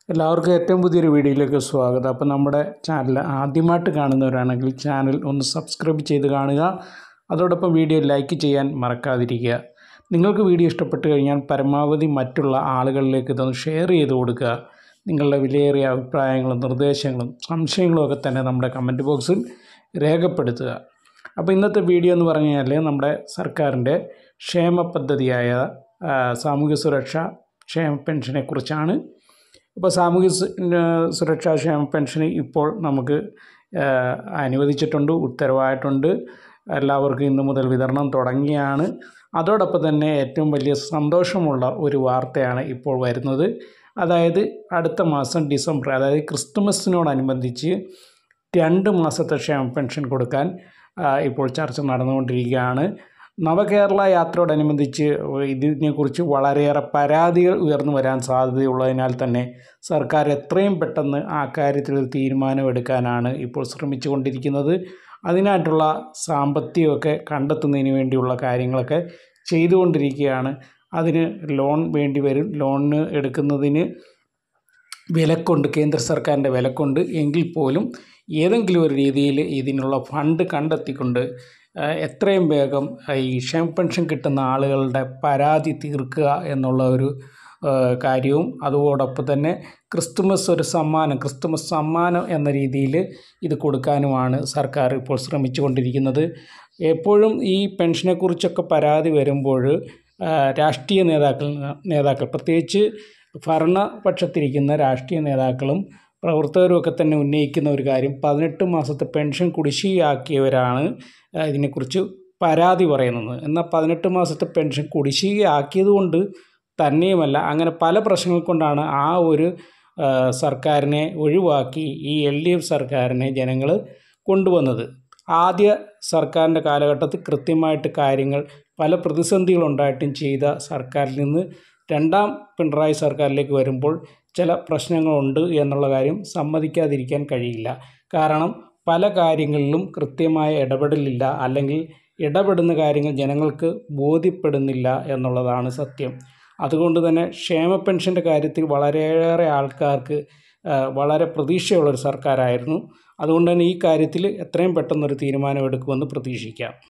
എല്ലാവർക്കും ഏറ്റവും പുതിയൊരു വീഡിയോയിലേക്ക് സ്വാഗതം അപ്പോൾ നമ്മുടെ ചാനൽ ആദ്യമായിട്ട് കാണുന്നവരാണെങ്കിൽ ചാനൽ ഒന്ന് സബ്സ്ക്രൈബ് ചെയ്ത് കാണുക അതോടൊപ്പം വീഡിയോ ലൈക്ക് ചെയ്യാൻ മറക്കാതിരിക്കുക നിങ്ങൾക്ക് വീഡിയോ ഇഷ്ടപ്പെട്ട് കഴിഞ്ഞാൽ പരമാവധി മറ്റുള്ള ആളുകളിലേക്ക് ഇതൊന്ന് ഷെയർ ചെയ്ത് കൊടുക്കുക നിങ്ങളുടെ വിലയേറിയ അഭിപ്രായങ്ങളും നിർദ്ദേശങ്ങളും സംശയങ്ങളും ഒക്കെ തന്നെ നമ്മുടെ കമൻറ്റ് ബോക്സിൽ രേഖപ്പെടുത്തുക അപ്പോൾ ഇന്നത്തെ വീഡിയോ എന്ന് പറഞ്ഞു കഴിഞ്ഞാൽ നമ്മുടെ സർക്കാരിൻ്റെ ക്ഷേമ പദ്ധതിയായ ആ, സാമൂഹ്യ സുരക്ഷ ക്ഷേമ പെൻഷനെ കുറിച്ചാണ് ഇപ്പോൾ സാമൂഹ്യ സു- ഏഹ് സുരക്ഷാ ക്ഷേമ പെൻഷൻ ഇപ്പോൾ നമുക്ക് ഏഹ് അനുവദിച്ചിട്ടുണ്ട് ഉത്തരവായിട്ടുണ്ട് എല്ലാവർക്കും ഇന്നു മുതൽ വിതരണം തുടങ്ങിയാണ് അതോടൊപ്പം തന്നെ ഏറ്റവും വലിയ സന്തോഷമുള്ള ഒരു വാർത്തയാണ് ഇപ്പോൾ വരുന്നത് അതായത് അടുത്ത മാസം ഡിസംബർ അതായത് ക്രിസ്തുമസിനോടനുബന്ധിച്ച് രണ്ട് മാസത്തെ ക്ഷേമ പെൻഷൻ കൊടുക്കാൻ ആ, ഇപ്പോൾ ചർച്ച നടന്നുകൊണ്ടിരിക്കുകയാണ് നവകേരള യാത്രയോടനുബന്ധിച്ച് ഇതിനെക്കുറിച്ച് വളരെയേറെ പരാതികൾ ഉയർന്നു വരാൻ സാധ്യതയുള്ളതിനാൽ തന്നെ സർക്കാർ എത്രയും പെട്ടെന്ന് ആ കാര്യത്തിൽ ഒരു തീരുമാനമെടുക്കാനാണ് ഇപ്പോൾ ശ്രമിച്ചുകൊണ്ടിരിക്കുന്നത് അതിനായിട്ടുള്ള സാമ്പത്തികമൊക്കെ കണ്ടെത്തുന്നതിന് വേണ്ടിയുള്ള കാര്യങ്ങളൊക്കെ ചെയ്തുകൊണ്ടിരിക്കുകയാണ് അതിന് ലോൺ വേണ്ടി വരും ലോണിന് എടുക്കുന്നതിന് വിലക്കുണ്ട് കേന്ദ്ര സർക്കാരിൻ്റെ വിലക്കുണ്ട് എങ്കിൽ പോലും ഏതെങ്കിലും ഒരു രീതിയിൽ ഇതിനുള്ള ഫണ്ട് കണ്ടെത്തിക്കൊണ്ട് ആ, എത്രയും വേഗം ആ, ഈ ക്ഷേമ പെൻഷൻ കിട്ടുന്ന ആളുകളുടെ പരാതി തീർക്കുക എന്നുള്ള ഒരു ആ, കാര്യവും അതോടൊപ്പം തന്നെ ക്രിസ്തുമസ് ഒരു സമ്മാനം ക്രിസ്തുമസ് സമ്മാനം എന്ന രീതിയിൽ ഇത് കൊടുക്കാനുമാണ് സർക്കാർ ഇപ്പോൾ ശ്രമിച്ചുകൊണ്ടിരിക്കുന്നത് എപ്പോഴും ഈ പെൻഷനെക്കുറിച്ചൊക്കെ പരാതി വരുമ്പോൾ ആ, രാഷ്ട്രീയ നേതാക്കൾ നേതാക്കൾ പ്രത്യേകിച്ച് ഭരണപക്ഷത്തിരിക്കുന്ന രാഷ്ട്രീയ നേതാക്കളും പ്രവർത്തകരും ഒക്കെ തന്നെ ഉന്നയിക്കുന്ന ഒരു കാര്യം പതിനെട്ട് മാസത്തെ പെൻഷൻ കുടിശ്ശികയാക്കിയവരാണ് ആ, ഇതിനെക്കുറിച്ച് പരാതി പറയുന്നത് എന്നാൽ പതിനെട്ട് മാസത്തെ പെൻഷൻ കുടിശ്ശികയാക്കിയത് കൊണ്ട് തന്നെയുമല്ല അങ്ങനെ പല പ്രശ്നങ്ങൾ കൊണ്ടാണ് ആ ഒരു ആ, സർക്കാരിനെ ഒഴിവാക്കി ഈ എൽ ഡി എഫ് സർക്കാരിനെ ജനങ്ങൾ കൊണ്ടുവന്നത് ആദ്യ സർക്കാരിൻ്റെ കാലഘട്ടത്തിൽ കൃത്യമായിട്ട് കാര്യങ്ങൾ പല പ്രതിസന്ധികളുണ്ടായിട്ടും ചെയ്ത സർക്കാരിൽ നിന്ന് രണ്ടാം പിണറായി സർക്കാരിലേക്ക് വരുമ്പോൾ ചില പ്രശ്നങ്ങളുണ്ട് എന്നുള്ള കാര്യം സമ്മതിക്കാതിരിക്കാൻ കഴിയില്ല കാരണം പല കാര്യങ്ങളിലും കൃത്യമായ ഇടപെടലില്ല അല്ലെങ്കിൽ ഇടപെടുന്ന കാര്യങ്ങൾ ജനങ്ങൾക്ക് ബോധ്യപ്പെടുന്നില്ല എന്നുള്ളതാണ് സത്യം അതുകൊണ്ട് തന്നെ ക്ഷേമ പെൻഷൻ്റെ കാര്യത്തിൽ വളരെയേറെ ആൾക്കാർക്ക് ആ, വളരെ പ്രതീക്ഷയുള്ളൊരു സർക്കാരായിരുന്നു അതുകൊണ്ട് തന്നെ ഈ കാര്യത്തിൽ എത്രയും പെട്ടെന്നൊരു തീരുമാനമെടുക്കുമെന്ന് പ്രതീക്ഷിക്കാം